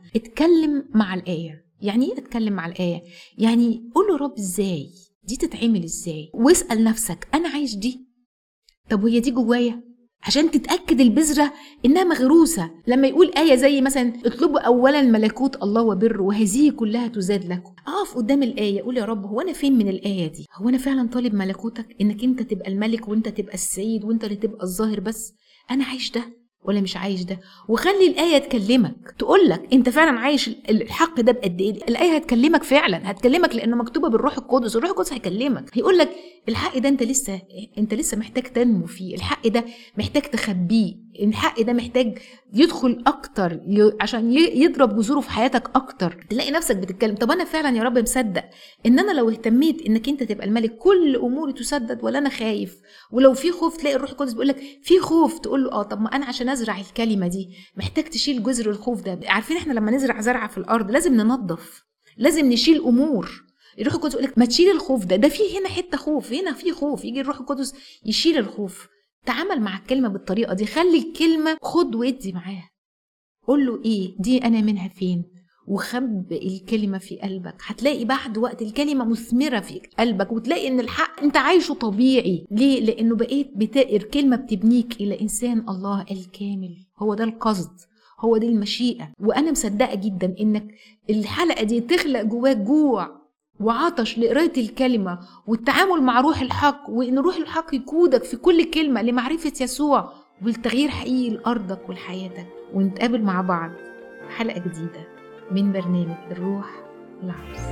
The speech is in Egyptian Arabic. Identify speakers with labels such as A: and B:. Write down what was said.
A: اتكلم مع الايه يعني ايه اتكلم مع الايه يعني قول له رب ازاي دي تتعمل ازاي واسال نفسك انا عايش دي طب وهي دي جوايا عشان تتاكد البذره انها مغروسه لما يقول ايه زي مثلا اطلبوا اولا ملكوت الله وبره وهذه كلها تزاد لكم اقف قدام الايه قول يا رب هو انا فين من الايه دي هو انا فعلا طالب ملكوتك انك انت تبقى الملك وانت تبقى السيد وانت اللي تبقى الظاهر بس انا عايش ده ولا مش عايش ده وخلي الآية تكلمك تقول لك أنت فعلا عايش الحق ده بقد إيه الآية هتكلمك فعلا هتكلمك لأنه مكتوبة بالروح القدس الروح القدس هيكلمك هيقول لك الحق ده أنت لسه أنت لسه محتاج تنمو فيه الحق ده محتاج تخبيه الحق ده محتاج يدخل أكتر ي... عشان ي... يضرب جذوره في حياتك أكتر تلاقي نفسك بتتكلم طب أنا فعلا يا رب مصدق إن أنا لو اهتميت إنك أنت تبقى الملك كل أموري تسدد ولا أنا خايف ولو في خوف تلاقي الروح القدس بيقول لك في خوف تقول له اه طب ما انا عشان ازرع الكلمه دي محتاج تشيل جذر الخوف ده عارفين احنا لما نزرع زرعه في الارض لازم ننظف لازم نشيل امور الروح القدس يقول لك ما تشيل الخوف ده ده في هنا حته خوف هنا في خوف يجي الروح القدس يشيل الخوف تعامل مع الكلمه بالطريقه دي خلي الكلمه خد وادي معاها قول له ايه دي انا منها فين وخب الكلمة في قلبك هتلاقي بعد وقت الكلمة مثمرة في قلبك وتلاقي ان الحق انت عايشه طبيعي ليه لانه بقيت بتقر كلمة بتبنيك الى انسان الله الكامل هو ده القصد هو دي المشيئة وانا مصدقة جدا انك الحلقة دي تخلق جواك جوع وعطش لقراية الكلمة والتعامل مع روح الحق وإن روح الحق يقودك في كل كلمة لمعرفة يسوع والتغيير حقيقي لأرضك ولحياتك ونتقابل مع بعض حلقة جديدة من برنامج الروح العروس